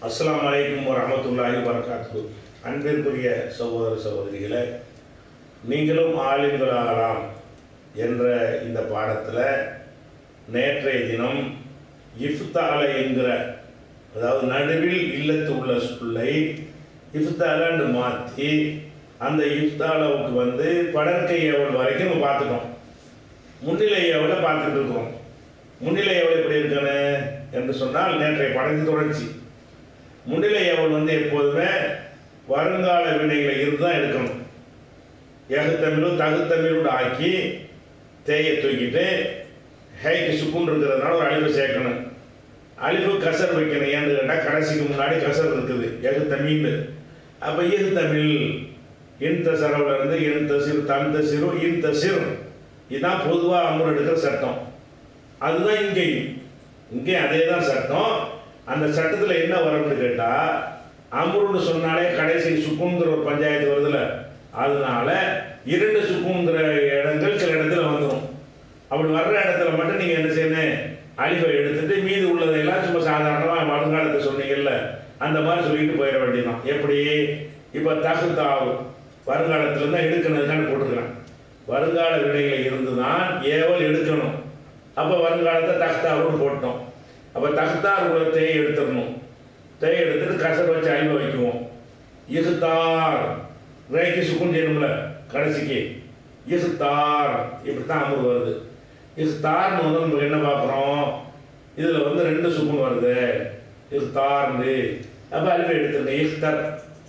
அஸ்ஸலாமு அலைக்கும் வரஹ்மத்துல்லாஹி வரகாத்து அன்பிற்குரிய சகோதர சகோதரிகளே நீங்களும் ஆலிம்களாகலாம் என்ற இந்த பாடத்தில் நேற்றைய தினம் இஃப்தால என்கிற அதாவது நடுவில் இல்லத்து உள்ள சொல்லை இஃப்தாலன்னு மாற்றி அந்த இஃப்தாலாவுக்கு வந்து படற்கை ஏவல் வரைக்கும் நம்ம பார்த்துட்டோம் முன்னிலை ஏவலை பார்த்துட்டு இருக்கோம் முன்னிலை ஏவல் எப்படி இருக்கணும் என்று சொன்னால் நேற்றைய படத்தின் தொடர்ச்சி முன்னிலை ஏவல் வந்து எப்போதுமே வருங்கால வினைகளை இருந்து தான் எடுக்கணும் எகுத்தமிழும் தகுத்தமிழோடு ஆக்கி தேயை தூக்கிட்டு ஹேக்கு சுக்குன் இருக்கிறதுனால ஒரு அழிவு சேர்க்கணும் அழிவு கசர் வைக்கணும் ஏன்னு கேட்டால் கடைசிக்கு முன்னாடி கசர் இருக்குது எகுத்தமிழ் அப்போ இரு தமிழ் இன் தசரவுல இருந்து இன் தசிறு தன் தசிறு இன் தசிறு இதுதான் பொதுவாக அமர் எடுக்கிற சட்டம் அதுதான் இங்கேயும் இங்கே அதே தான் சட்டம் அந்த சட்டத்தில் என்ன வரும்னு கேட்டால் அமுருன்னு சொன்னாலே கடைசி சுக்குங்கிற ஒரு பஞ்சாயத்து வருதுல அதனால இரண்டு சுக்குங்கிற இடங்கள் சில இடத்துல வந்துடும் அப்படி வர்ற இடத்துல மட்டும் நீங்கள் என்ன செய்யணும் அழிவை எடுத்துட்டு மீதி உள்ளதையெல்லாம் சும்மா சாதாரணமாக வருங்காலத்தை சொன்னீங்கல்ல அந்த மாதிரி சொல்லிட்டு போயிட வேண்டியதுதான் எப்படி இப்போ தகுத்தாவு வருங்காலத்தில் தான் எடுக்கணுதுக்கான போட்டிருக்கிறேன் வருங்கால வினைகளை இருந்து தான் ஏவல் எடுக்கணும் அப்போ வருங்காலத்தை தகுத்தாவுன்னு போட்டோம் அப்போ தகுத்தார் உள்ள தேயை எடுத்துடணும் தேயை எடுத்துட்டு கசர் வச்சு அழிவு வைக்குவோம் இகுத்தார் ரேக்கி சுக்குன் செய்யணும்ல கடைசிக்கு இகுத்தார் இப்படி தான் அமர் வருது இகுத்தார்னு வந்து நம்ம என்ன பார்க்குறோம் இதில் வந்து ரெண்டு சுக்குன் வருது இகுத்தார்னு அப்போ அழிவு எடுத்துருங்க இஃப்தர்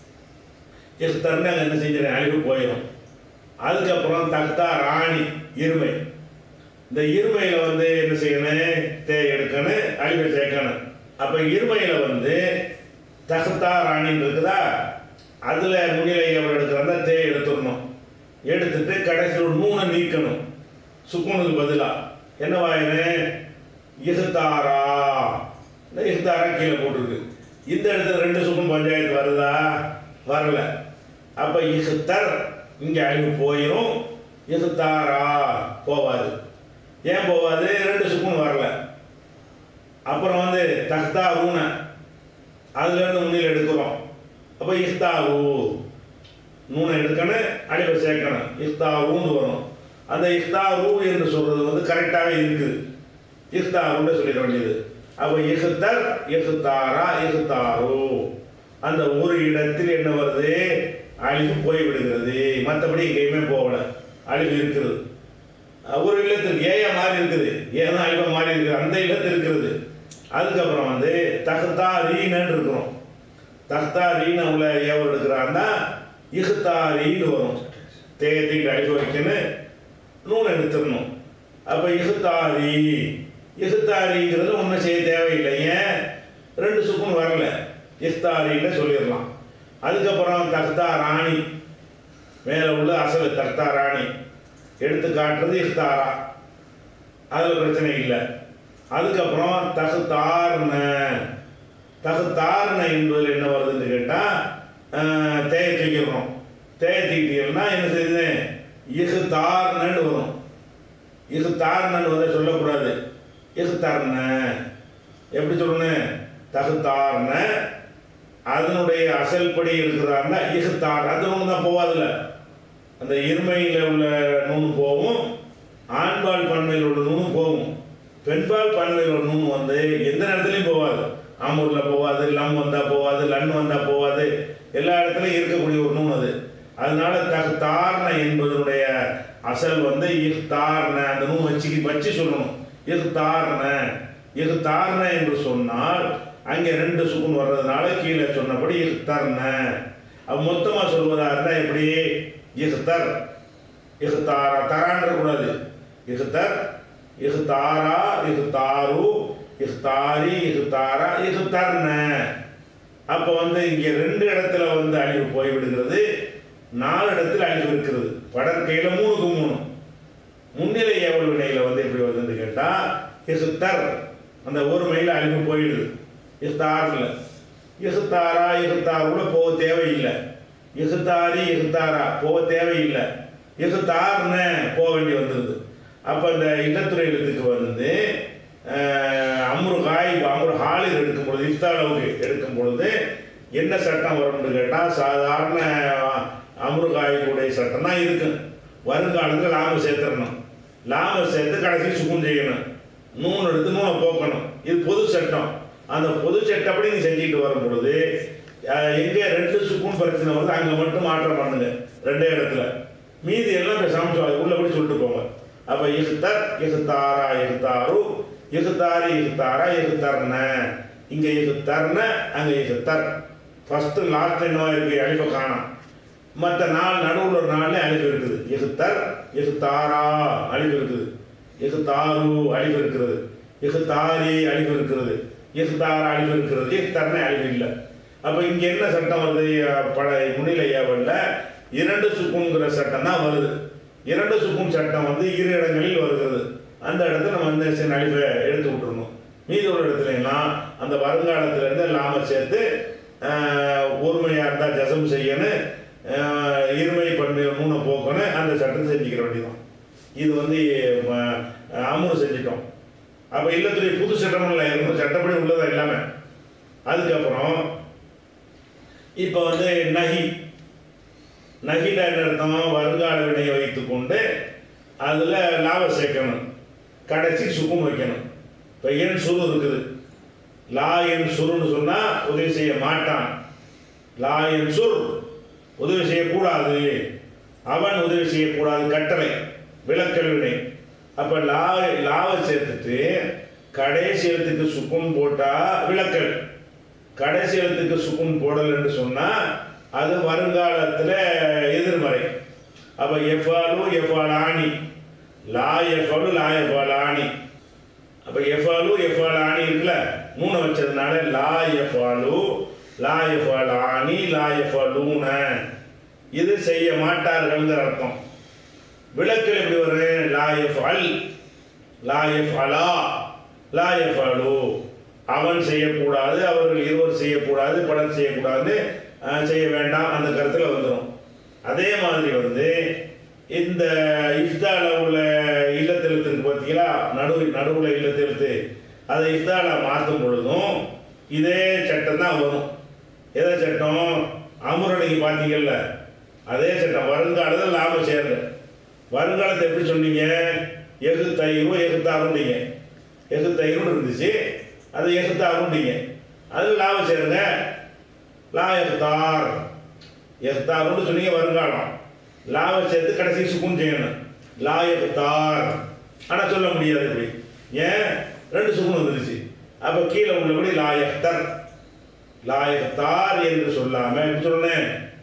இஃப்தர்னு அங்கே என்ன செஞ்சிடறேன் அழிவு போயிடும் அதுக்கப்புறம் தக்தா ராணி இருமை இந்த இருமையில் வந்து என்ன செய்யணும் தே எடுக்கணும் அழிவை சேர்க்கணும் அப்போ இருமையில் வந்து தகுத்தா ராணின்னு இருக்குதா அதில் முன்னிலை எவ்வளோ எடுக்கிறதா தே எடுத்துடணும் எடுத்துட்டு கடைசியில் ஒரு நூனை நீக்கணும் சுக்குனுக்கு பதிலாக என்னவாயினு இகுத்தாரா இந்த இகுத்தாரா கீழே போட்டிருக்கு இந்த இடத்துல ரெண்டு சுக்குன் பஞ்சாயத்து வருதா வரல அப்போ இகுத்தர் இங்கே அழிவு போயிடும் இகுத்தாரா போவாது ஏன் போவாது ரெண்டு சுக்குன் வரல அப்புறம் வந்து தக்தா ஊனை அதுலேருந்து முன்னில் எடுக்கிறோம் அப்போ இஃப்தாவு நூனை எடுக்கணும் அழிவை சேர்க்கணும் இஃப்தாவுன்னு வரும் அந்த இஃப்தாவு என்று சொல்கிறது வந்து கரெக்டாகவே இருக்குது இஃப்தாவுன்னு சொல்லிட வேண்டியது அப்போ இஃப்தர் இஃப்தாரா இஃப்தாரு அந்த ஒரு இடத்தில் என்ன வருது அழிவு போய் விடுகிறது மற்றபடி எங்கேயுமே போகல அழிவு இருக்குது ஒரு இல்லத்தில் ஏயா மாறி இருக்குது ஏன்னா அழிவா மாறி இருக்குது அந்த இல்லத்தில் இருக்கிறது அதுக்கப்புறம் வந்து தகுத்தா ரீனன்னு இருக்கிறோம் தகுத்தா ரீன உள்ள ஏவல் எடுக்கிறான்னா இகுத்தாரின்னு வரும் தேயத்துக்கு அழிவு வைக்கணும் நூனை எடுத்துடணும் அப்போ இகுத்தாரி இகுத்தாரிங்கிறது ஒன்றும் செய்ய தேவையில்லை ஏன் ரெண்டு சுக்குன்னு வரல இஃப்தாரின்னு சொல்லிடலாம் அதுக்கப்புறம் தக்தா ராணி மேலே உள்ள அசல் தக்தா ராணி எடுத்து காட்டுறது இஃப்தாரா அதில் பிரச்சனை இல்லை அதுக்கப்புறம் தகுத்தார்ன தகுத்தார்ன என்பதில் என்ன வருதுன்னு கேட்டால் தேய தூக்கிடுறோம் தேய தூக்கிட்டீங்கன்னா என்ன செய்யுது இகு தார்னன்னு வரும் இகு தார்னன்னு வந்து சொல்லக்கூடாது இகு தார்ன எப்படி சொல்லணும் தகுத்தார்ன அதனுடைய அசல்படி இருக்கிறாருன்னா இகு தார் அது ஒன்று தான் போவாதில்ல அந்த இருமையில் உள்ள நூல் போகும் ஆண்பால் பன்மையில் உள்ள நூல் போகும் பெண்பால் பன்மையில் உள்ள நூல் வந்து எந்த நேரத்துலையும் போகாது ஆம்பூரில் போகாது லம் வந்தால் போகாது லன் வந்தால் போகாது எல்லா இடத்துலையும் இருக்கக்கூடிய ஒரு நூல் அது அதனால தகு தாரண என்பதனுடைய அசல் வந்து இஃப் தாரண அந்த நூல் வச்சு வச்சு சொல்லணும் இஃப் தாரண இஃப் தாரண என்று சொன்னால் அங்கே ரெண்டு சுக்குன் வர்றதுனால கீழே சொன்னபடி இஃப் தர்ண அது மொத்தமாக சொல்வதாக இருந்தால் எப்படி இஃப்தர் இஃப்தாரா தரான்ற கூடாது இஃப்தர் இஃப்தாரா இஃப்தாரு இஃப்தாரி இஃப்தாரா இஃப்தர்ன அப்போ வந்து இங்கே ரெண்டு இடத்துல வந்து அழிவு போய்விடுகிறது நாலு இடத்துல அழிவு இருக்கிறது படற்கையில் மூணுக்கு மூணு முன்னிலை ஏவல் வினையில் வந்து எப்படி வருதுன்னு கேட்டால் இஃப்தர் அந்த ஒரு மையில் அழிவு போயிடுது இஃப்தாரில் இஃப்தாரா இஃப்தாருல போக தேவையில்லை இகுத்தாரி இகுத்தாரா போக தேவையில்லை இகுத்தார்னு போக வேண்டி வந்துடுது அப்போ இந்த இல்லத்துறை எழுத்துக்கு வந்து அம்ரு காய் அம்ரு ஹாலில் எடுக்கும் பொழுது இஃப்தாலவுக்கு எடுக்கும் பொழுது என்ன சட்டம் வரும்னு கேட்டால் சாதாரண அமுருகாயுடைய சட்டம் தான் இருக்கு வருங்காலத்தில் லாபம் சேர்த்துடணும் லாபம் சேர்த்து கடைசி சுகம் செய்யணும் நூன் எடுத்து நூனை போக்கணும் இது பொது சட்டம் அந்த பொது சட்டப்படி நீ செஞ்சுட்டு வரும் பொழுது அஹ், எங்கே ரெண்டு சுக்கும் பிரச்சனை வந்து அங்கே மட்டும் மாற்றம் பண்ணுங்க ரெண்டே இடத்துல மீதி எல்லாம் பேசாம சொல்~ உள்ளபடி சொல்லிட்டு போங்க அப்போ இகுத்தர் இகுத்தாரா இகுத்தாரு இகுத்தாரி இகுத்தாரா இகுத்தர்ன இங்கே இகுத்தர்ன அங்கே இகுத்தர் ஃபஸ்ட்டு லாஸ்ட் என்ன இருக்கு அழிப்பை காணாம் மற்ற நாள் நடுவில் ஒரு நாளில் அழிவு இருக்குது இகுத்தர் இகுத்தாரா அழிவு இருக்குது இகுத்தாரு அழிவு இருக்கிறது இகுத்தாரி அழிவு இருக்கிறது இகுத்தாரா அழிவு இருக்கிறது இகுத்தர்னே அழிவு இல்லை அப்போ இங்கே என்ன சட்டம் வருது அஹ், பழைய முன்னிலை ஏவல்ல இரண்டு சுக்குங்கிற சட்டம் தான் வருது இரண்டு சுக்கும் சட்டம் வந்து இரு இடங்களில் வருகிறது அந்த இடத்துல நம்ம வந்து சின்ன அழிவை எடுத்து விட்டுருணும் மீதி ஒரு இடத்துல எல்லாம் அந்த வருங்காலத்துல இருந்து லாம சேர்த்து ஆஹ், ஒருமையா இருந்தால் ஜசம் செய்யணும் ஆஹ், இருமை பண்ணு மூணு போக்கணும் அந்த சட்டத்தை செஞ்சுக்கிற வேண்டியதான் இது வந்து ம- அமுல் செஞ்சிட்டோம் அப்போ இல்லத்துறை புது சட்டம் இல்லை இருக்கணும் சட்டப்படி உள்ளதா எல்லாமே அதுக்கப்புறம் இப்போ வந்து நகி நகில என்ன அர்த்தம் வருங்கால வினையை வைத்துக்கொண்டு அதில் லாபம் சேர்க்கணும் கடைசி சுகம் வைக்கணும் இப்போ என் சுரு இருக்குது லா என் சுருன்னு சொன்னால் உதவி செய்ய மாட்டான் லா என் சுர் உதவி செய்யக்கூடாது அவன் உதவி செய்யக்கூடாது கட்டளை விளக்கல் வினை அப்போ லா லாவை சேர்த்துட்டு கடைசி எழுத்துக்கு சுக்கும் போட்டால் விளக்கல் கடைசி எழுத்துக்கு சுக்கும் போடல் என்று சொன்னால் அது வருங்காலத்தில் எதிர்மறை அப்போ எஃபாலு எஃபாலானி லா எஃபாலு லா எஃபாலானி அப்போ எஃபாலு எஃபாலானி இருக்குல்ல மூணை வச்சதுனால லா எஃபாலு லா எஃபாலானி லா எஃபாலூன இது செய்ய மாட்டார்கள்ங்கிற அர்த்தம் விளக்கில் எப்படி வரும் லா எஃபால் லா எஃபாலா லா எஃபாலு அவன் செய்யக்கூடாது அவர்கள் இருவர் செய்யக்கூடாது பலர் செய்யக்கூடாது அஹ், செய்ய வேண்டாம் அந்த கருத்தில் வந்துடும் அதே மாதிரி வந்து இந்த இஃப்தால உள்ள இல்லத்தெழுத்து இருக்கு பார்த்தீங்களா நடு நடுவுல இல்லத்தெழுத்து அதை இஃப்தால மாற்றும் பொழுதும் இதே சட்டம் தான் வரும் எதை சட்டம் அமுரணிக்கு பார்த்தீங்கல்ல அதே சட்டம் வருங்காலத்தில் லாபம் சேரல வருங்காலத்தை எப்படி சொன்னீங்க எகு தயிரும் எகுத்தாருந்தீங்க எகு தயிரும் இருந்துச்சு அது எகுத்தாருந்தீங்க அது லாபம் சேருங்க லா எகுத்தார் எகுத்தாருன்னு சொன்னீங்க வருங்காலம் லாவை சேர்த்து கடைசி சுக்கும் செய்யணும் லா எகுத்தார் ஆனால் சொல்ல முடியாது இப்படி ஏன் ரெண்டு சுக்குன் வந்துருச்சு அப்போ கீழே உள்ளபடி லா எஹ்தர் லா எஹ்தார் என்று சொல்லாம எப்படி சொன்னேன்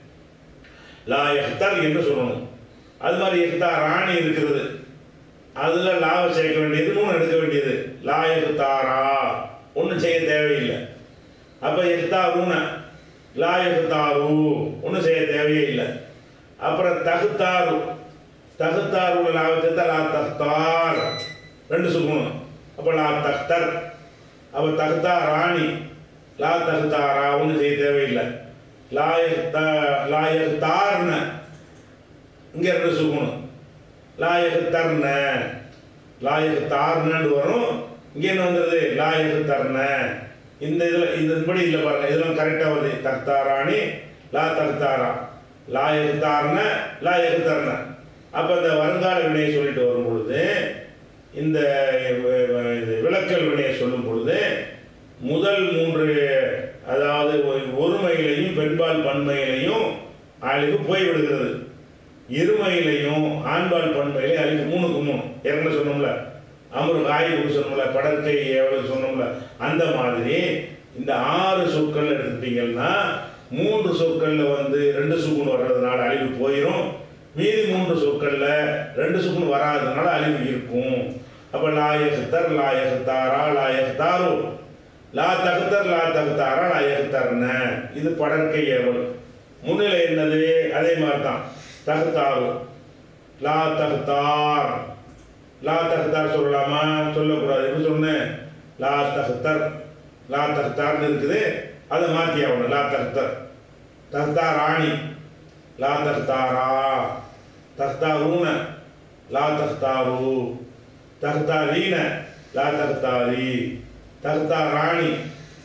லா எஹ்தர் என்று சொல்லணும் அது மாதிரி எஹ்தார் ராணி இருக்கிறது அதில் லாவை சேர்க்க வேண்டியது மூணு எடுக்க வேண்டியது லா எஹ்தாரா ஒன்றும் செய்ய தேவையில்லை அப்போ எஹ்தாரூன லா எஹ்தாரு ஒன்றும் செய்ய தேவையே இல்லை அப்புறம் தகுத்தாரு தகுத்தார் உள்ள லாபத்தை லா தகுத்தார் ரெண்டு சுக்கணும் அப்போ லா தக்தர் அப்போ தகுத்தா ராணி லா தகுத்தாரா ஒன்றும் செய்ய தேவையில்லை லாயக் த லாயக் தார்ன இங்கே ரெண்டு சுக்கணும் லாயக் தர்ன லாயக் தார்னு வரும் இங்கே என்ன வந்துடுது லாயக் தர்ன இந்த இதில் இதன்படி இல்லை பாருங்க இதெல்லாம் கரெக்டாக வருது தக்தாராணி லா தக்தாரா லாயக் தார்ன லாயக் தர்ன அப்போ இந்த வருங்கால வினையை சொல்லிட்டு வரும் பொழுது இந்த இது விளக்கல் வினையை சொல்லும் பொழுது முதல் மூன்று அதாவது ஒரு- ஒருமையிலையும் பெண்பால் பன்மையிலையும் அழிவு போய்விடுகிறது இருமையிலையும் ஆண்பால் பன்மையிலையும் அழிவு மூணுக்கு மூணு ஏற்கனவே சொன்னோம்ல அமரு காய்கறி சொன்னோம்ல படற்கை எவ்வளவு சொன்னோம்ல அந்த மாதிரி இந்த ஆறு சொற்கள் எடுத்துட்டீங்கன்னா மூன்று சொற்கள்ல வந்து ரெண்டு சுக்குன் வர்றதுனால அழிவு போயிடும் மீதி மூன்று சொற்கள்ல ரெண்டு சுக்குன் வராததுனால அழிவு இருக்கும் அப்ப லாயகத்தர் லாயகத்தாரா லாயகத்தாரோ லா தகுத்தர் லா தகுத்தாரா லாயகத்தர்ன இது படற்கை ஏவல் முன்னிலை என்னது அதே மாதிரி தான் தகுத்தாரு லா தகுத்தார் லா தகுத்தார் சொல்லலாமா சொல்லக்கூடாது எப்படி சொன்னேன் லா தகுத்தர் லா தகுத்தார்னு இருக்குது அதை மாற்றி ஆகணும் லா தகுத்தர் தகுத்தா ராணி லா தகுத்தாரா தகுத்தாரூன லா தகுத்தாரு தகுத்தாரீன லா தகுத்தாரி தகுத்தா ராணி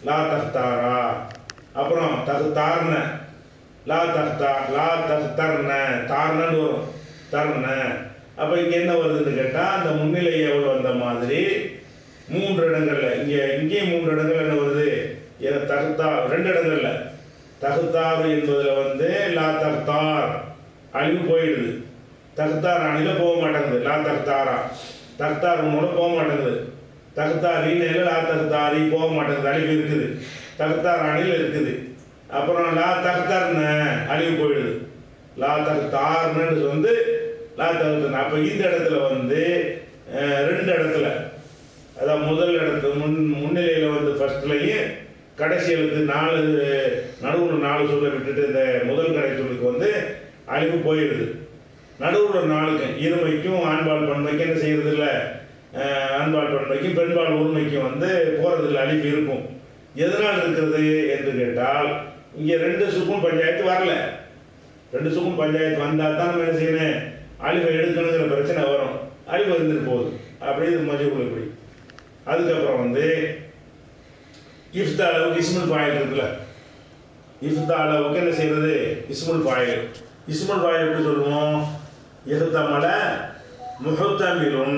லா தஹ்தாரா அப்புறம் தகுத்தார்ன லா தஹ்தா லா தஹ்தர்ன தார்னன்னு வரும் தர்ன அப்போ இங்கே என்ன வருதுன்னு கேட்டால் அந்த முன்னிலை எவ்வளோ வந்த மாதிரி மூன்று இடங்கள்ல இங்கே இங்கேயும் மூன்று இடங்கள் என்ன வருது ஏன்னா தகுத்தா ரெண்டு இடங்கள்ல தகுத்தாறு என்பதில் வந்து லா தகுத்தார் அழிவு போயிடுது தகுத்தார் அணில போக மாட்டேங்குது லா தகுத்தாரா தகுத்தார் மூணு போக மாட்டேங்குது தகுத்தாரின்னு லா தகுத்தாரி போக மாட்டேங்குது அழிவு இருக்குது தகுத்தார் அணில் இருக்குது அப்புறம் லா தகுத்தார்னு அழிவு போயிடுது லா தகுத்தார்னு வந்து லா தகுத்தன் அப்போ இந்த இடத்துல வந்து அஹ், ரெண்டு இடத்துல அதான் முதல் இடத்து முன் முன்னிலையில் வந்து ஃபர்ஸ்ட்லையும் கடைசி எழுத்து நாலு நடுவில் நாலு சொல்ல விட்டுட்டு இந்த முதல் கடை சொல்லுக்கு வந்து அழிவு போயிடுது நடுவில் நாளுக்கு இருமைக்கும் ஆண்பால் பன்மைக்கும் என்ன செய்யறது இல்லை ஆண்பால் பன்மைக்கும் பெண்பால் உரிமைக்கும் வந்து போகிறது இல்லை அழிவு இருக்கும் எதனால் இருக்கிறது என்று கேட்டால் இங்கே ரெண்டு சுக்கும் பஞ்சாயத்து வரல ரெண்டு சுக்கும் பஞ்சாயத்து வந்தால் தான் நம்ம என்ன செய்யணும் அழிவை எடுக்கணுங்கிற பிரச்சனை வரும் அழிவு இருந்துட்டு போகுது அப்படியே இது மஜூர் இப்படி அதுக்கப்புறம் வந்து இஃப்த அளவுக்கு இஸ்முல் ஃபாயில் இருக்குல்ல இஃப்த அளவுக்கு என்ன செய்யறது இஸ்முல் ஃபாயில் இஸ்முல் ஃபாயில் எப்படி சொல்லுவோம் இஹ்தமல முஹத்தமிலுன்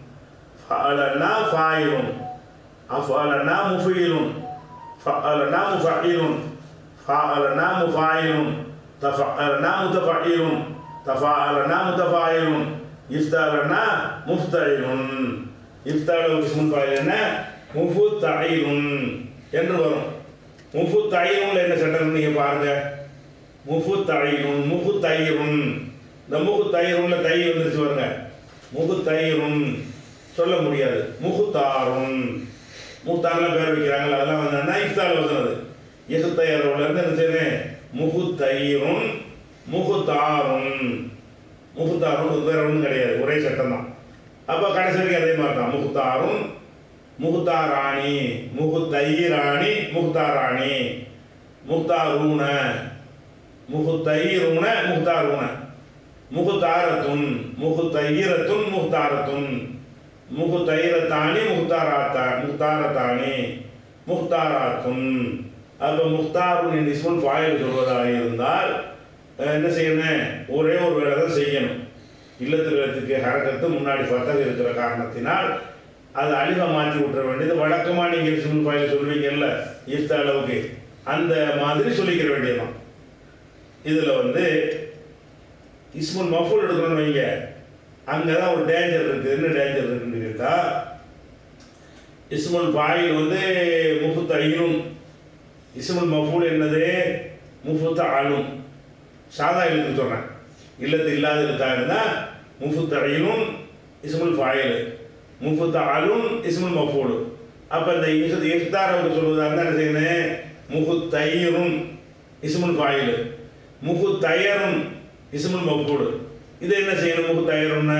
ஃபஅலனா ஃபாயிலுன் அஃபஅலனா முஃபீலுன் ஃபஅலனா முஃபஇலுன் ஃபஅலனா முஃபாயிலுன் தஃபஅலனா முத்தஃபஇலுன் தஃபஅலனா முத்தஃபாயிலுன் இஃப்தலனா முஃப்தஇலுன் இஃப்தால இஸ்முல் ஃபாயில் என்ன முஃபு தயிலுன் என்று வரும் முஃபு தயிலுன்ல என்ன சட்டம் நீங்க பாருங்க முஃபு தயிலுன் முஃபு தயிரும் இந்த முகு தயிருன்ல தை வந்துருச்சு பாருங்க முகு தயிரும் சொல்ல முடியாது முகு தாரும் மூத்தாரில் பேர் வைக்கிறாங்களா அதெல்லாம் வந்து இஃப்தால் வசனது எது தயாரோட இருந்து என்ன செய்யுது முகு தயிரும் முகு தாரும் முகு தாரும் வேற ஒன்றும் கிடையாது ஒரே சட்டம் தான் அப்போ கடைசி வரைக்கும் அதே மாதிரி தான் முகுத்தாரும் முகுத்தாராணி முகுத்தைராணி முகுத்தாராணி முக்தாரூன முகுத்தைரூன முக்தாரூன முகுத்தாரத்துன் முகுத்தைரத்துன் முக்தாரத்துன் முகுத்தைரத்தானி முக்தாராத்தா முக்தாரத்தானி முக்தாராத்துன் அப்போ முக்தாருன் என்ற இஸ்முல் ஃபாயில் சொல்வதாக இருந்தால் அஹ், என்ன செய்யணும் ஒரே ஒரு வேலை தான் செய்யணும் இல்லத்து எழுத்துக்கு ஹரக்கத்து முன்னாடி ஃபத்தக இருக்கிற காரணத்தினால் அது அழிவை மாற்றி விட்டுற வேண்டியது வழக்கமாக நீங்கள் இஸ்முல் ஃபாயில் சொல்வீங்கல்ல ஈஸ்த அளவுக்கு அந்த மாதிரி சொல்லிக்கிற வேண்டியதுதான் இதில் வந்து இஸ்முல் மஃபூல் எடுக்கணும்னு வைங்க அங்கே தான் ஒரு டேஞ்சர் இருக்குது என்ன டேஞ்சர் இருக்குன்னு கேட்டால் இஸ்முல் ஃபாயில் வந்து முஃபுத் ஐயும் இஸ்முல் மஃபூல் என்னது முஃபுத் ஆளும் சாதா எழுத்து சொல்கிறேன் இல்லத்து இல்லாத எழுத்தாக இருந்தால் முஃபுத் ஐயும் இஸ்முல் ஃபாயில் முஃபுத் ஆளும் இஸ்முல் மஃபூல் அப்போ இந்த இஸ் இஃப்தாரவுக்கு சொல்வதாக இருந்தால் என்ன செய்யணும் முஃபுத் தைரும் இஸ்முல் ஃபாயில் முகு தயரும் இஸ்முல் மஃபூல் இது என்ன செய்யணும் முகு தயரும்னா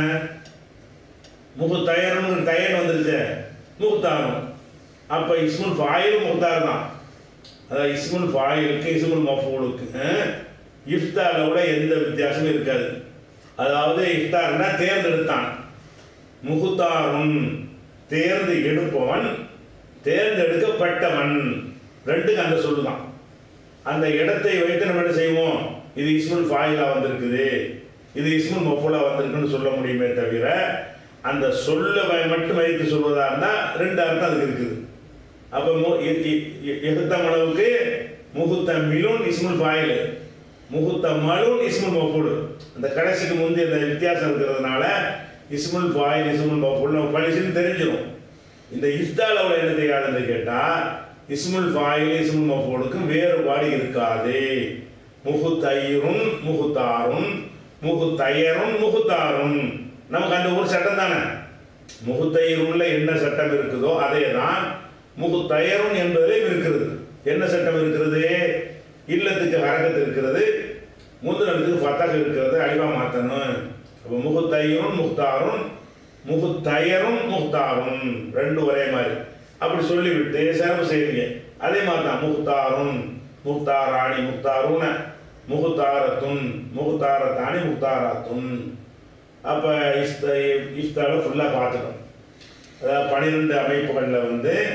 முகு தயரும் தயர் வந்துருச்சு முகுத்தாரும் அப்போ இஸ்முல் ஃபாயில் முகுத்தார் தான் அதாவது இஸ்முல் ஃபாயிலுக்கு இஸ்முல் மஃபூலுக்கு இஃப்தாரை விட எந்த வித்தியாசமும் இருக்காது அதாவது இஃப்தார்னா தேர்ந்தெடுத்தான் முகுத்தாரும் தேர்ந்து எடுப்பவன் தேர்ந்தெடுக்கப்பட்டவன் ரெண்டுக்கு அந்த சொல்லு தான் அந்த இடத்தை வைத்து நம்ம என்ன செய்வோம் இது இஸ்முல் ஃபாயிலா வந்திருக்குது இது இஸ்முல் மஃபூலா வந்திருக்குன்னு சொல்ல முடியுமே தவிர அந்த சொல்ல வை- மட்டும் வைத்து சொல்வதா இருந்தால் ரெண்டு அர்த்தம் அதுக்கு இருக்குது அப்போ மு எகுத்த அளவுக்கு முகுத்த மிலுன் இஸ்முல் ஃபாயில் முகுத்த மலுன் இஸ்முல் மஃபூல் அந்த கடைசிக்கு முந்தைய இந்த வித்தியாசம் இருக்கிறதுனால இஸ்முல் ஃபாயில் இஸ்முல் மஃபூல் நம்ம பழிச்சுன்னு தெரிஞ்சிடும் இந்த இஃப்தாலவில் என்ன செய்யாதுன்னு கேட்டால் இஸ்முல் ஃபாயில் இஸ்முல் மஃபூலுக்கும் வேறுபாடு இருக்காது முகுத்தைரும் முகுத்தாரும் முகுத்தையரும் முகுத்தாரும் நமக்கு அந்த ஒரு சட்டம் தானே முகுத்தையரும்ல என்ன சட்டம் இருக்குதோ அதே தான் முகுத்தயரும் என்பதிலே இருக்கிறது என்ன சட்டம் இருக்கிறது இல்லத்துக்கு ஹரகத்து இருக்கிறது முந்தினத்துக்கு ஃபத்தக இருக்கிறது அழிவா மாற்றணும் அப்போ முகுத்தையரும் முக்தாரும் முகுத்தயரும் முக்தாரும் ரெண்டு ஒரே மாதிரி அப்படி சொல்லிவிட்டு சிறப்பு செய்வீங்க அதே மாதிரி தான் முக்தாரும் முக்தாராணி முக்தாருன முகுத்தாரத்துன் முகுத்தாரத்தானி முக்தாராத்துன் அப்போ இஸ்த இஃப்தாவை ஃபுல்லாக பார்த்துட்டோம் அதாவது பன்னிரெண்டு அமைப்புகளில் வந்து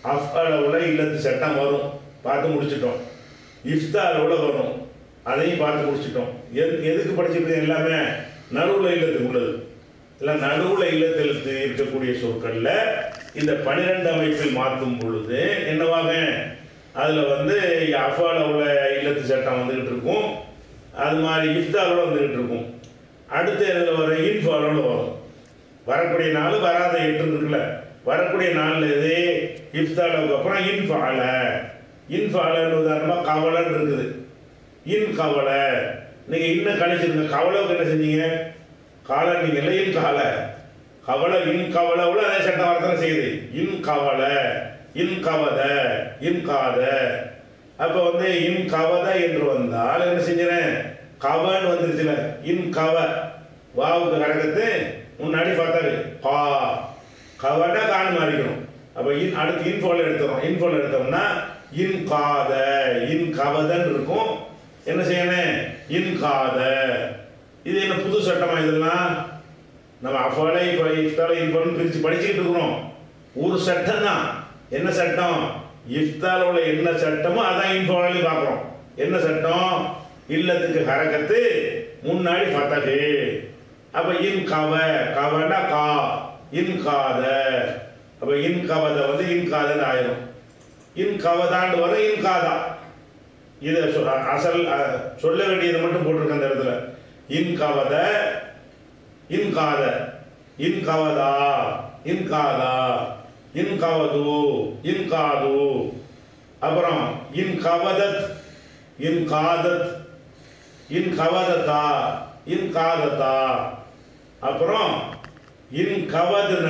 அஃப் அளவுல இல்லத்து சட்டம் வரும் பார்த்து முடிச்சிட்டோம் இஃப்த அளவுல வரும் அதையும் பார்த்து முடிச்சிட்டோம் எது எதுக்கு படிச்சிருக்கீங்க எல்லாமே நடுவுல இல்லத்துக்கு உள்ளது இல்லை நடுவுல இல்லத்தெழுத்து இருக்கக்கூடிய சொற்கள்ல இந்த பனிரெண்டு அமைப்பில் மாற்றும் பொழுது என்னவாக அதில் வந்து அஃபாலவுல இல்லத்து சட்டம் வந்துகிட்டு இருக்கும் அது மாதிரி இஃப்தாலோட வந்துகிட்டு இருக்கும் அடுத்து இதில் வர இன்ஃபாலோட வரும் வரக்கூடிய நாள் வராத எட்டு இருக்குல்ல வரக்கூடிய நாளில் இது இஃப்தாலுக்கு அப்புறம் இன்ஃபால இன்ஃபாலன்னு உதாரணமாக கவலைன்னு இருக்குது இன் கவலை நீங்கள் இன்னும் கழிச்சிருங்க கவலைக்கு என்ன செஞ்சீங்க காலை நீங்கள் இல்லை இன் காலை கவலை இன் கவலை உள்ள அதே சட்டம் வரத்தானே செய்யுது இன் கவலை இன் கவத இன் காத அப்போ வந்து இன் கவத என்று வந்தால் என்ன செஞ்சிடறேன் கவன்னு வந்துருச்சுல இன் கவ வாவுக்கு கடக்கத்து முன்னாடி பார்த்தாரு பா கவன காணு மாறிக்கணும் அப்போ இன் அடுத்து இன்ஃபோல எடுத்துறோம் இன்ஃபோல எடுத்தோம்னா இன் காத இன் கவதன் இருக்கும் என்ன செய்யணும் இன் காத இது என்ன புது சட்டமா இதெல்லாம் நம்ம அஃபாலை இப்போ இஃப்தாலை இன்ஃபாலும் பிரித்து படிச்சுக்கிட்டு இருக்கிறோம் ஒரு சட்டம் தான் என்ன சட்டம் இஃப்தால உள்ள என்ன சட்டமோ அதான் இன்ஃபாலையும் பார்க்குறோம் என்ன சட்டம் இல்லத்துக்கு ஹரக்கத்து முன்னாடி ஃபத்தகு அப்போ இன் கவ கவனா கா இன் காத அப்போ இன் கவத வந்து இன் காதன்னு ஆயிரும் இன் கவதாண்டு வர இன் காதா இதை சொ- அசல் அ- சொல்ல வேண்டியதை மட்டும் போட்டிருக்க அந்த இடத்துல இன் கவத இன் காத இன் கவதா இன் காதா இன் கவது இன் காது அப்புறம் இன் கவதத் இன் காதத் இன் கவதத்தா இன் காதத்தா அப்புறம் இன் கவதுன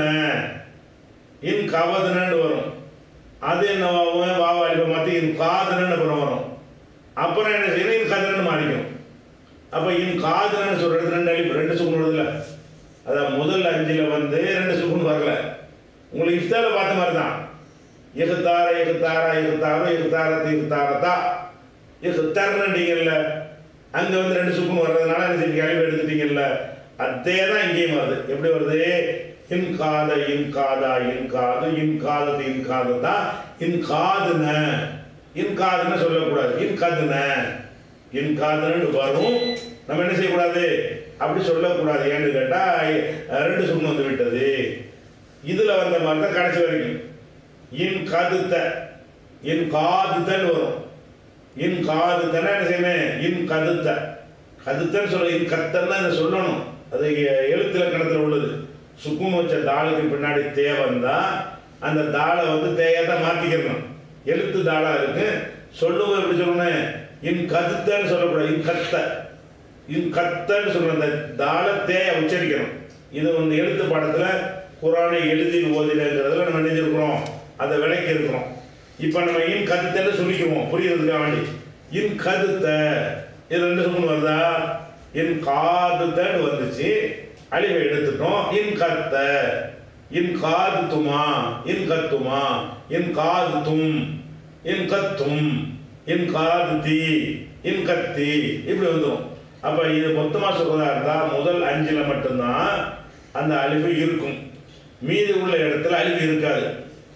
இன் கவதுனன்னு வரும் அது என்ன ஆகும்? வாவா இப்போ மற்ற இன் காதுனன்னு அப்புறம் வரும் அப்புறம் என்ன செய்யணும் இன் கதுனன்னு மாறிக்கும் அப்போ இன் காதுனன்னு சொல்ற இடத்துல ரெண்டு அழிப்பு ரெண்டு சுக்குன் வருதுல்ல அதான் முதல் அஞ்சில் வந்து ரெண்டு சுக்குன் வரல உங்களுக்கு இஃப்தால பார்த்த மாதிரி தான் எகுத்தார எகுத்தாரா எகுத்தாரோ எகுத்தாரத்து எகுத்தாரத்தா எகுத்தாருன்றீங்கல்ல அங்கே வந்து ரெண்டு சுக்குன் வர்றதுனால என்ன செஞ்சு கழிவு எடுத்துட்டீங்கல்ல அதே தான் இங்கேயும் வருது எப்படி வருது இன் காத இன் காதா இன் காது இன் காதது இன் காததா இன் காதுன இன் காதுன்னு சொல்லக்கூடாது இன் கதுன இன் காதுன்னு வரும் நம்ம என்ன செய்யக்கூடாது அப்படி சொல்லக்கூடாது ஏன்னு கேட்டால் ரெண்டு சுக்குன் வந்து விட்டது இதில் வந்த மாதிரி தான் கடைசி வரைக்கும் இன் கதுத்த இன் காதுத்தன்னு வரும் இன் காதுத்தன என்ன செய்யணும் இன் கதுத்த கதுத்தன்னு சொல்ல இன் கத்தன்னு அதை சொல்லணும் அது எ- எழுத்து இலக்கணத்தில் உள்ளது சுக்குன் வச்ச தாளுக்கு பின்னாடி தே வந்தா அந்த தாளை வந்து தேயா தான் மாற்றிக்கிறணும் எழுத்து தாளா இருக்கு சொல்லுவோம் எப்படி சொல்லணும் இன் கதுத்தன்னு சொல்லக்கூடாது இன் கத்த இன் கத்தன்னு சொல்ற அந்த தாள தேய உச்சரிக்கணும் இது வந்து எழுத்து பாடத்துல குரானை எழுதி ஓதினங்கிறதுல நம்ம நினைஞ்சிருக்கிறோம் அதை விளக்கி இருக்கிறோம் இப்போ நம்ம இன் கதுத்தன்னு சொல்லிக்குவோம் புரியுறதுக்காக வேண்டி இன் கதுத்த இது ரெண்டு சொல்லணும் வருதா இன் காதுத்தன்னு வந்துச்சு அழிவை எடுத்துட்டோம் இன் கத்த இன் காதுத்துமா இன் கத்துமா இன் காதுத்தும் இன் கத்தும் இன் காதுதி இன் கத்தி இப்படி வந்துடும் அப்ப இது மொத்தமா சொல்றதா இருந்தா முதல் அஞ்சுல மட்டும்தான் அந்த அழிவு இருக்கும் மீதி உள்ள இடத்துல அழிவு இருக்காது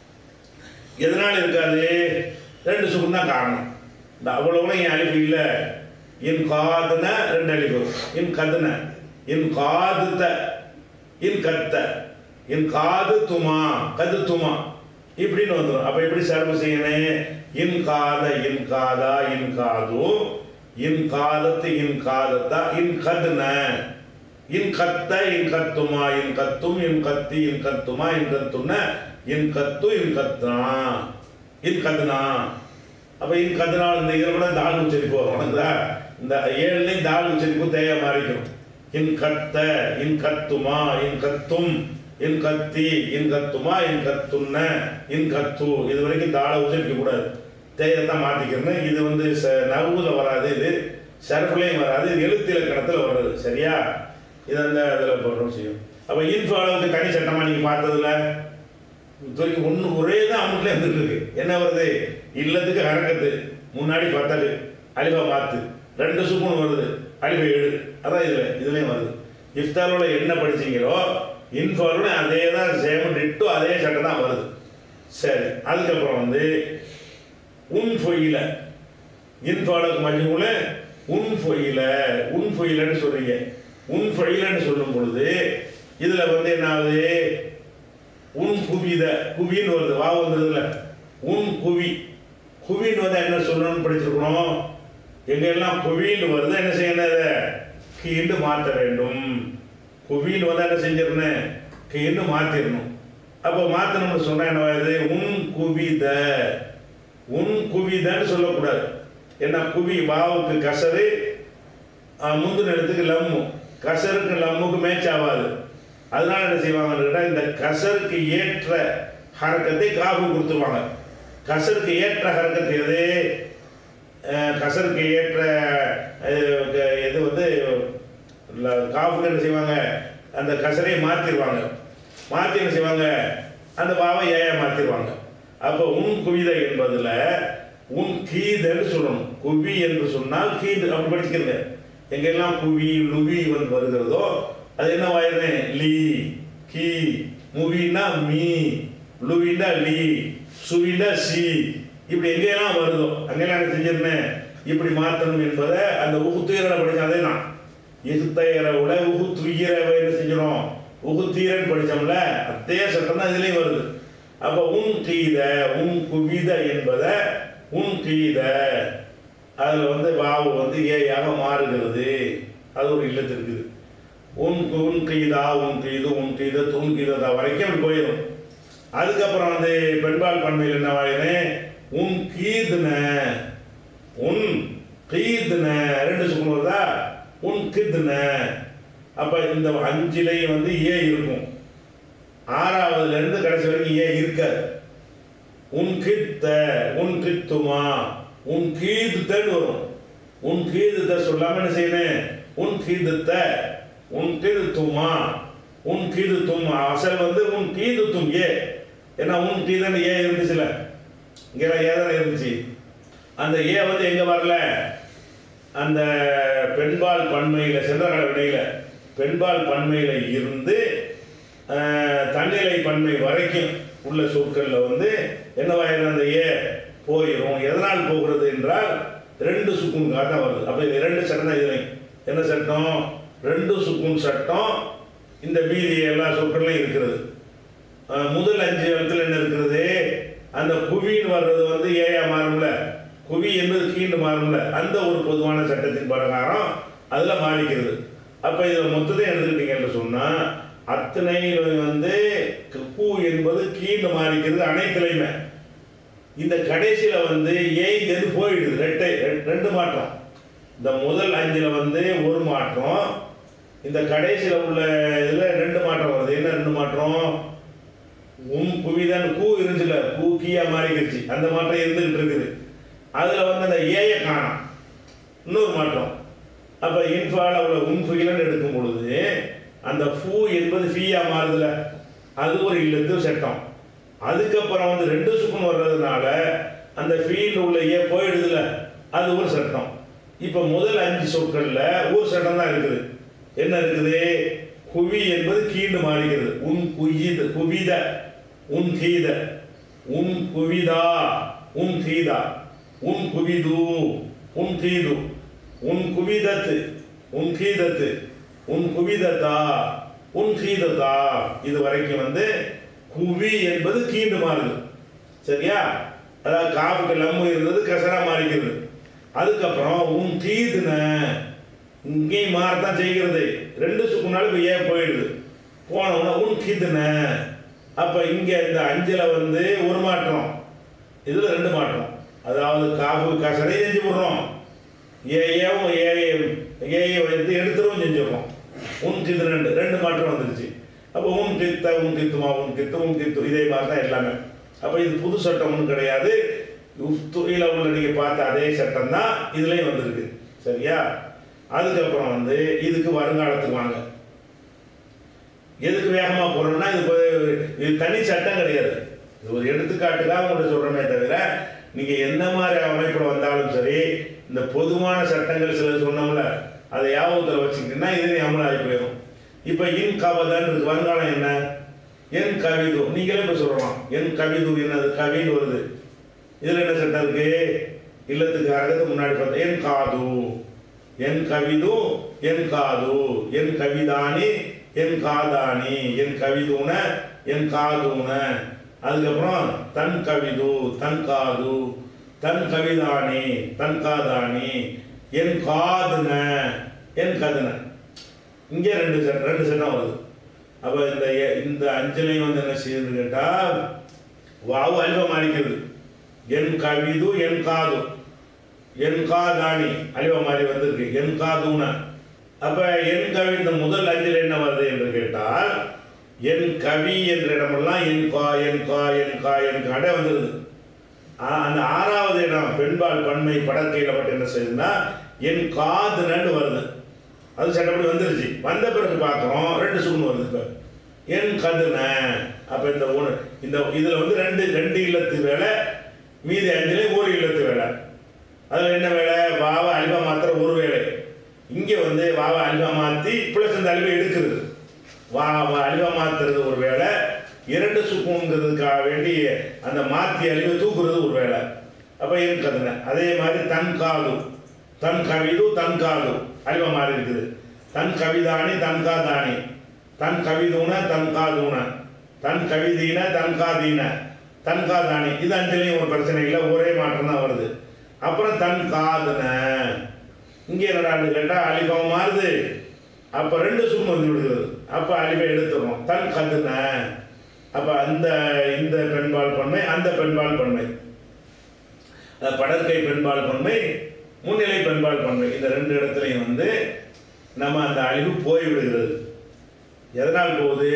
எதனால இருக்காது ரெண்டு சுகம் தான் காரணம் இந்த அவ்வளவு என் அழிவு இல்லை என் காதுன ரெண்டு அழிவு என் கதுன என் காதுத்த என் கத்த என் காது துமா கது துமா இப்படின்னு வந்துடும் அப்ப எப்படி சர்வ செய்யணும் இன் காத இன் காதா இன் காது இன் காதத்து இன் காதத்தா இன் கதுன இன் கத்த இன் கத்துமா இன் கத்தும் இன் கத்தி இன் கத்துமா இன் கத்துன இன் கத்து இன் கத்தா இன் கத்துனா அப்ப இன் கத்துனா இந்த இதில் கூட தாள் உச்சரிப்பு வரும் உனக்குதா இந்த ஏழுலையும் தாள் உச்சரிப்பு தேய மாறிக்கும் இன் கத்த இன் கத்துமா இன் கத்தும் இன் கத்தி இன் கத்துமா இன் கத்துன்ன இன் கத்து இது வரைக்கும் தாளை உச்சரிக்க கூடாது தேயத்தான் மாற்றிக்கணும் இது வந்து ச நகுல வராது இது சர்ஃப்லையும் வராது இது எழுத்து இலக்கணத்தில் வர்றது சரியா இது அந்த அதில் போடுறோம் செய்யும் அப்போ இன்ஃபோ அளவுக்கு தனி சட்டமாக நீங்கள் பார்த்ததுல இது வரைக்கும் ஒன்று ஒரே தான் அமுட்டில் இருந்துட்டு இருக்கு என்ன வருது இல்லத்துக்கு ஹரக்கத்து முன்னாடி பத்தல் அலிபா மாத்து ரெண்டு சுக்குன் வருது அலிபா ஏழு அதான் இதில் இதுலேயும் வருது இஃப்தாரோட என்ன படிச்சீங்களோ இன்ஃபாலோட அதே தான் சேம் டிட்டோ அதே சட்டம் தான் வருது சரி அதுக்கப்புறம் வந்து உன் பொய்யில இன் பாடக்கு மஜ்மூல உன் பொய்யில உன் பொய்யிலன்னு சொல்றீங்க உன் பொய்யிலன்னு சொல்லும் பொழுது இதுல வந்து என்ன ஆகுது உன் குவித குவின்னு வருது வா வந்ததுல உன் குவி குவின்னு வந்து என்ன சொல்லணும்னு படிச்சிருக்கணும் எங்கெல்லாம் குவின்னு வருது என்ன செய்யணும் அதை கீண்டு மாற்ற வேண்டும் குவின்னு வந்து என்ன செஞ்சிடணும் கீண்டு மாற்றிடணும் அப்போ மாற்றணும்னு சொன்னா என்ன ஆகுது உன் குவித உன் குவிதன்னு சொல்லக்கூடாது ஏன்னா குவி வாவுக்கு கசரு ஆஹ், முந்தின இடத்துக்கு லம்மு கசருக்கு லம்முக்கு மேட்ச் ஆகாது அதனால என்ன செய்வாங்கன்னு கேட்டால் இந்த கசருக்கு ஏற்ற ஹரக்கத்தை காப்பு கொடுத்துருவாங்க கசருக்கு ஏற்ற ஹரக்கத்து எது அஹ், கசருக்கு ஏற்ற அஹ், க- இது வந்து ல- காப்புக்கு என்ன செய்வாங்க அந்த கசரை மாற்றிடுவாங்க மாற்றி என்ன செய்வாங்க அந்த பாவை ஏயா மாற்றிடுவாங்க அப்போ உன் குவிதை என்பதில் உன் கீதன்னு சொல்லணும் குவி என்று சொன்னால் கீது அப்படி படிச்சுக்கிறங்க எங்கெல்லாம் குவி லுவி வந்து வருகிறதோ அது என்ன வாயிருந்தே லீ கீ முவினா மீ லுவினா லீ சுவினா சி இப்படி எங்கெல்லாம் வருதோ அங்கெல்லாம் என்ன செஞ்சிருந்தேன் இப்படி மாற்றணும் என்பதை அந்த உகுத்துயரை படித்தேன் அதே தான் இகுத்தையரை விட உகுத்துயிரை என்ன செஞ்சிடும் உகுத்தீரன் படித்தோம்ல அதே சட்டம் தான் இதுலேயும் வருது அப்போ உன் கீத உன் குவித என்பதை உன் கீத அதில் வந்து வாவு வந்து ஏயாக மாறுகிறது அது ஒரு இல்லத்து இருக்குது உன் உன் கீதா உன் கீது உன் கீத துன் கீதா வரைக்கும் அப்படி போயிடும் அதுக்கப்புறம் வந்து பெண்பால் பண்மையில் என்ன வாயினே உன் கீதுன உன் கீதுன ரெண்டு சுகம் வருதா உன் கிதுன அப்ப இந்த அஞ்சிலே வந்து ஏ இருக்கும் ஆறாவதுல இருந்து கடைசி வரைக்கும் ஏ இருக்காது உன் கித்த உன் கித்துமா உன் கீதுத்தன்னு வரும் உன் கீதுத்த சொல்லாம என்ன செய்யணும் உன் கீதுத்த உன் கீதுத்துமா உன் கீதுத்தும் அசல் வந்து உன் கீதுத்தும் ஏ ஏன்னா உன் கீதன்னு ஏ இருந்துச்சுல இங்கெல்லாம் ஏ தானே இருந்துச்சு அந்த ஏ வந்து எங்க வரல அந்த பெண்பால் பன்மையில சென்றகல வினையில பெண்பால் பன்மையில இருந்து அஹ், தன்னிலை பன்மை வரைக்கும் உள்ள சொற்கள்ல வந்து என்னவாயிரும் அந்த ஏ போயிடும் எதனால் போகிறது என்றால் ரெண்டு சுக்குனுக்காக தான் வருது அப்ப இது ரெண்டு சட்டம் தான் இதுலையும் என்ன சட்டம் ரெண்டு சுக்குன் சட்டம் இந்த மீதி எல்லா சொற்கள்லையும் இருக்கிறது அஹ், முதல் அஞ்சு இடத்துல என்ன இருக்கிறது அந்த குவின்னு வர்றது வந்து ஏயா மாறும்ல குவி என்பது கீண்டு மாறும்ல அந்த ஒரு பொதுவான சட்டத்தின் பிரகாரம் அதுல மாறிக்கிறது அப்ப இதுல மொத்தத்தை எடுத்துக்கிட்டீங்க என்று சொன்னா அத்தனை வந்து கு என்பது கீண்டு மாறிக்கிறது அனைத்துலையுமே இந்த கடைசியில வந்து ஏங்கிறது போயிடுது ரெட்டை ரெ- ரெண்டு மாற்றம் இந்த முதல் அஞ்சுல வந்து ஒரு மாற்றம் இந்த கடைசியில உள்ள இதுல ரெண்டு மாற்றம் வருது என்ன ரெண்டு மாற்றம் உம் குவிதான் கூ இருந்துச்சுல கூ கீயா மாறிக்கிருச்சு அந்த மாற்றம் இருந்துகிட்டு இருக்குது அதுல வந்து அந்த ஏய காணோம் இன்னொரு மாற்றம் அப்ப இன்ஃபால உள்ள உன் ஃபுயிலன்னு எடுக்கும் பொழுது அந்த ஃபூ என்பது ஃபீயா மாறுதுல அது ஒரு இல்லத்து சட்டம் அதுக்கப்புறம் வந்து ரெண்டு சுக்குன் வர்றதுனால அந்த ஃபீல் உள்ள ஏ போயிடுதுல அது ஒரு சட்டம் இப்போ முதல் அஞ்சு சொற்கள்ல ஒரு சட்டம் தான் இருக்குது என்ன இருக்குது குவி என்பது கீண்டு மாறுகிறது உன் குயித குவித உன் கீத உன் குவிதா உன் கீதா உன் குவிது உன் கீது உன் குவிதத்து உன் கீதத்து உன் குவிதத்தா உன் கீதத்தா இது வரைக்கும் வந்து குவி என்பது கீண்டு மாறுது சரியா அதாவது காப்புக்கு லம்மு இருந்தது கசரா மாறிக்கிறது அதுக்கப்புறம் உன் கீதுன இங்கேயும் மாறத்தான் செய்கிறது ரெண்டு சுக்குனாலும் இப்போ ஏன் போயிடுது போனவுடனே உன் கீதுன அப்போ இங்கே இந்த அஞ்சில் வந்து ஒரு மாற்றம் இதில் ரெண்டு மாற்றம் அதாவது காப்பு கசரை செஞ்சு போடுறோம் ஏஏவும் ஏஏ ஏஏ வந்து எடுத்துருவும் செஞ்சிடறோம் உன் கித்து ரெண்டு ரெண்டு மாற்றம் வந்துருச்சு அப்போ உன் கித்த உன் கித்துமா உன் கித்து உன் கித்து இதே மாதிரி தான் எல்லாமே அப்போ இது புது சட்டம் ஒன்றும் கிடையாது துறையில் உள்ள நீங்கள் பார்த்த அதே சட்டம் தான் இதுலேயும் வந்திருக்கு சரியா அதுக்கப்புறம் வந்து இதுக்கு வருங்காலத்துக்கு வாங்க எதுக்கு வேகமாக போகிறோம்னா இது ஒரு- இது தனி சட்டம் கிடையாது இது ஒரு எடுத்துக்காட்டுக்காக உங்கள்கிட்ட சொல்கிறோமே தவிர நீங்கள் எந்த மாதிரி அமைப்பில் வந்தாலும் சரி இந்த பொதுவான சட்டங்கள் சில சொன்னோம்ல அதை யாபகத்தில் வச்சுக்கிட்டீங்கன்னா இது அமலாகி போயிடும் இப்போ இன் கவதன் இருக்கு வருங்காலம் என்ன என் கவிது நீங்களே இப்போ சொல்லலாம் என் கவிது என்னது கவின்னு வருது இதில் என்ன சட்டம் இருக்கு இல்லத்துக்கு அறதுக்கு முன்னாடி பார்த்தா என் காது என் கவிது என் காது என் கவிதானி என் காதானி என் கவிதுன என் காதுன அதுக்கப்புறம் தன் கவிது தன் காது தன் கவிதானி தன் காதானி என் காதுன என் கதுன இங்கே ரெண்டு செட் ரெண்டு சென்னம் வருது அப்போ இந்த எ- இந்த அஞ்சலையும் வந்து என்ன செய்யுதுன்னு கேட்டால் வாவு அல்வம் மாறிக்கிறது என் கவிது என் காது என் காதாணி அழிவ மாதிரி வந்திருக்கு என் காதுன அப்ப என் கவி இந்த முதல் அஞ்சில் என்ன வருது என்று கேட்டால் என் கவி என்ற இடமெல்லாம் என் கா என் கா என் கா என் காடே வந்துருது ஆ- அந்த ஆறாவது இடம் பெண்பால் பன்மை படக்கையில் மட்டும் என்ன செய்யுதுன்னா என் காதுனன்னு வருது அது சட்டப்படி வந்துருச்சு வந்த பிறகு பார்க்குறோம் ரெண்டு சுகுன் வருது இப்போ என் கதுன அப்போ இந்த ஒன்று இந்த இதில் வந்து ரெண்டு ரெண்டு இல்லத்து வேலை மீதி அஞ்சுலேயும் ஒரு இல்லத்து வேலை அதில் என்ன வேலை வாவை அல்வா மாத்திர ஒரு வேலை இங்கே வந்து வாவை அல்வா மாற்றி ப்ளஸ் இந்த அல்வை எடுக்கிறது வா வா அல்வா மாத்துறது ஒரு வேலை இரண்டு சுக்குங்கிறதுக்காக வேண்டி அந்த மாற்றி அழிவை தூக்குறது ஒரு வேலை அப்போ என் கதுன அதே மாதிரி தன் காது தன் கவிது தன் காது அழிவா மாறி இருக்குது தன் கவிதானி தன் காதானி தன் கவிதுன தன் காதுன தன் கவிதீன தன் காதீன தன் காதானி இது அஞ்சலையும் ஒரு பிரச்சனை இல்லை ஒரே மாற்றம் தான் வருது அப்புறம் தன் காதுன இங்கே என்னடான்னு கேட்டால் அலிபம் மாறுது அப்போ ரெண்டு சும் வந்து விடுகிறது அப்போ அலிபை எடுத்துடும் தன் கதுன அப்போ அந்த இந்த பெண்பால் பன்மை அந்த பெண்பால் பன்மை அஹ் படற்கை பெண்பால் பன்மை முன்னிலை பெண்பால் பன்மை இந்த ரெண்டு இடத்துலையும் வந்து நம்ம அந்த அழிவு போய்விடுகிறது எதனால் போகுது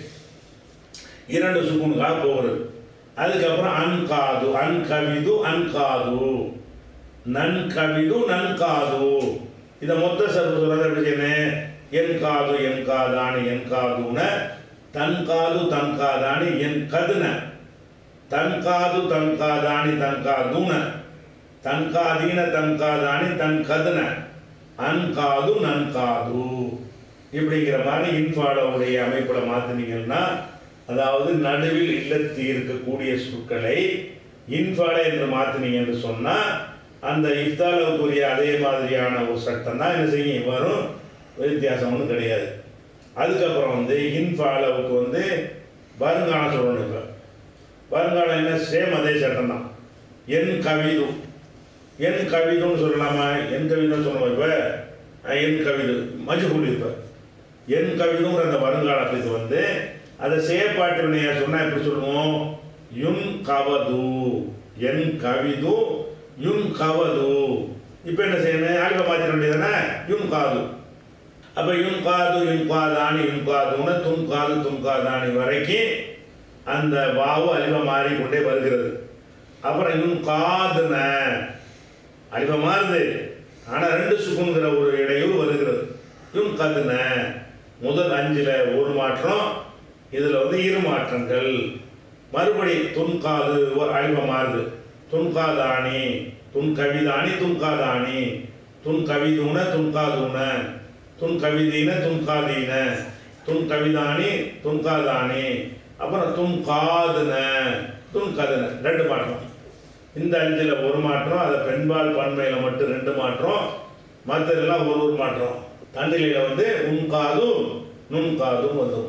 இரண்டு சுக்குனுக்காக போகிறது அதுக்கப்புறம் அன்காது அன்கவிது அன்காது நன்கவிது நன்காது இதை மொத்த சர்வ சொல்றது எப்படி செய்யணும் என் காது என் காதானி என் காதுன தன் காது தன் காதானி என் கதுன தன் காது தன் காதானி தன் காதுன தன் காதீன தன் காதானி தன் கதுன அன் காது நன் காது இப்படிங்கிற மாதிரி இன்ஃபாலோவுடைய அமைப்பில் மாற்றினீங்கன்னா அதாவது நடுவில் இல்லத்தி இருக்கக்கூடிய சொற்களை இன்ஃபால என்று மாற்றினீங்க என்று சொன்னால் அந்த இஃப்தாலுக்குரிய அதே மாதிரியான ஒரு சட்டம் தான் என்ன செய்யும் வரும் வித்தியாசம் ஒன்றும் கிடையாது அதுக்கப்புறம் வந்து இன்ஃபாலவுக்கு வந்து வருங்காலம் சொல்லணும் இப்போ வருங்காலம் என்ன சேம் அதே சட்டம் தான் என் கவிது என் கவிதுன்னு சொல்லலாமா என் கவிதுன்னு சொல்லணும் இப்போ அஹ், என் கவிது மஜ்ஹூல் இப்போ என் கவிதுங்கிற அந்த வருங்காலத்துக்கு வந்து அதை செயற்பாட்டு வினையா சொன்னால் எப்படி சொல்லுவோம் யுன் கவது என் கவிது யுன் கவது இப்போ என்ன செய்யணும் ஆல்பம் மாற்றிட வேண்டியதானே யுன் காது அப்போ யுன் காது யுன் காதானி யுன் காதுன்னு துன் காது துன் காதானி வரைக்கும் அந்த வாவு அலிபம் மாறிக்கொண்டே வருகிறது அப்புறம் யுன் காதுன அலிபம் மாறுது ஆனால் ரெண்டு சுக்குங்கிற ஒரு இடையூறு வருகிறது யுன் கதுன முதல் அஞ்சில் ஒரு மாற்றம் இதில் வந்து இரு மாற்றங்கள் மறுபடி துன்காது ஒரு அழிவம் மாறுது துன்காதானி துன் கவிதானி துன்காதானி துன் கவிதுன துன்காதுன துன் கவிதீன துன்காதீன துன் கவிதானி துன்காதானி அப்புறம் துன் காதுன துன் கதுன ரெண்டு மாற்றம் இந்த அஞ்சில் ஒரு மாற்றம் அதை பெண்பால் பன்மையில் மட்டும் ரெண்டு மாற்றம் மற்றதெல்லாம் ஒரு ஒரு மாற்றம் தண்டிலையில் வந்து உன் காதும் நுண் காதும் வந்துடும்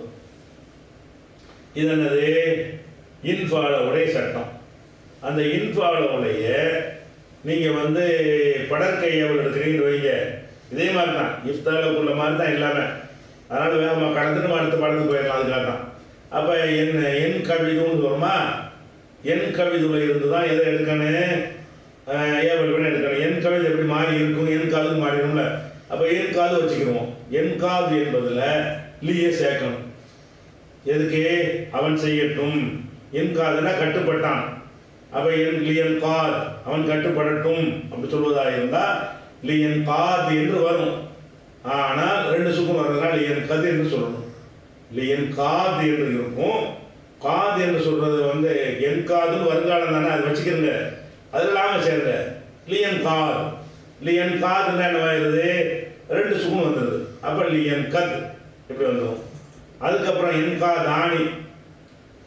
இது என்னது இன்ஃபாலோடைய சட்டம் அந்த இன்ஃபாலோடைய நீங்கள் வந்து படற்கையவள் எடுக்கிறீங்கன்னு வைங்க இதே மாதிரி தான் இஃப்தாலுக்குள்ள மாதிரி தான் எல்லாமே அதனால் வேகமாக கடந்துட்டு நம்ம அடுத்த படத்துக்கு போயிடலாம் அதுக்காக தான் அப்போ என் என் கவிதுன்னு வருமா என் கவிதுல இருந்து தான் எதை எடுக்கணும் அஹ் ஏவல் வினை எடுக்கணும் என் கவிதை எப்படி மாறி இருக்கும் என் காது மாறிடும்ல அப்போ என் காது வச்சுக்கிடுவோம் என் காது என்பதில் லீயை சேர்க்கணும் எதுக்கு அவன் செய்யட்டும் என் காதுனா கட்டுப்பட்டான் அப்ப என் லியன் காத் அவன் கட்டுப்படட்டும் அப்படி சொல்வதா இருந்தா லியன் காத் என்று வரும் ஆனால் ரெண்டு சுக்கும் வர்றதுனால லியன் கது என்று சொல்லணும் லியன் காத் என்று இருக்கும் காது என்று சொல்றது வந்து என் காதுன்னு வருங்காலம் தானே அது வச்சுக்கிறங்க அது இல்லாம சேருங்க லியன் காத் லியன் காதுன்னா என்ன ஆயிருது ரெண்டு சுக்கும் வந்துடுது அப்ப லியன் கத் இப்படி வந்துடும் அதுக்கப்புறம் என்கா தானி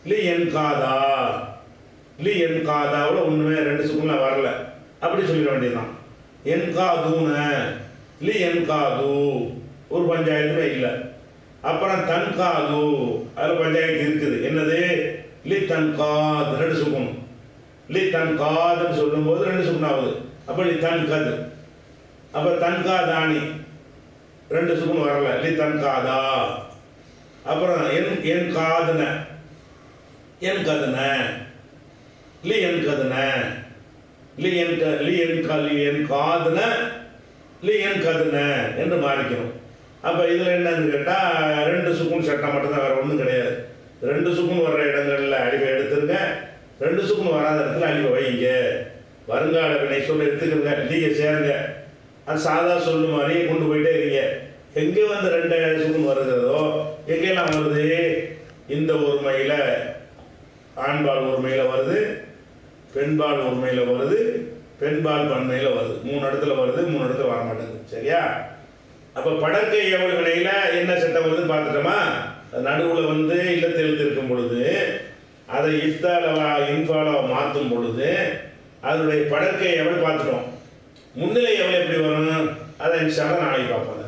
லி என் காதா லி என் காதாவில் ஒன்றுமே ரெண்டு சுக்குலாம் வரல அப்படி சொல்லிட வேண்டியதுதான் என் காதூன லி என் காது ஒரு பஞ்சாயத்துமே இல்லை அப்புறம் தன்காது அதில் பஞ்சாயத்து இருக்குது என்னது லி தன்காத் ரெண்டு சுக்கும் லி தன்காதுன்னு சொல்லும்போது ரெண்டு சுக்குன் ஆகுது அப்போ லி தன்கது அப்போ தன்காதானி ரெண்டு சுக்குன் வரல லி தன்காதா அப்புறம் என் என் காதுன என் கதுன லி என் கதுன லி என் க லி என் க லி என் காதுன லி என் கதுன என்று மாறிக்கணும் அப்போ இதில் என்னன்னு கேட்டால் ரெண்டு சுக்குன் சட்டம் மட்டும்தான் வேறு ஒன்றும் கிடையாது ரெண்டு சுக்குன் வர்ற இடங்களில் அழிவை எடுத்துருங்க ரெண்டு சுக்குன் வராத இடத்துல அழிவை வைங்க வருங்கால வினை சொல்ல எடுத்துக்கிறங்க லீக சேருங்க அது சாதா சொல்லு மாதிரி கொண்டு போயிட்டே இருங்க எங்கே வந்து ரெண்டு சுக்குன் வருகிறதோ எங்கெல்லாம் வருது இந்த ஒருமையில் ஆண்பால் ஒருமையில் வருது பெண்பால் ஒருமையில் வருது பெண்பால் பன்மையில் வருது மூணு இடத்துல வருது மூணு இடத்துல வர மாட்டேங்குது சரியா அப்போ படற்கை எவ்வளவு வினையில் என்ன சட்டம் வருதுன்னு பார்த்துட்டோமா நடுவில் வந்து இல்லத்தில் எழுதியிருக்கும் பொழுது அதை இஃப்தால இன்பால மாற்றும் பொழுது அதனுடைய படற்கை எவ்வளவு பார்த்துட்டோம் முன்னிலை எவ்வளவு எப்படி வரும் அதை இன்ஷால்லாம் நாளைக்கு பார்ப்போம் அதை.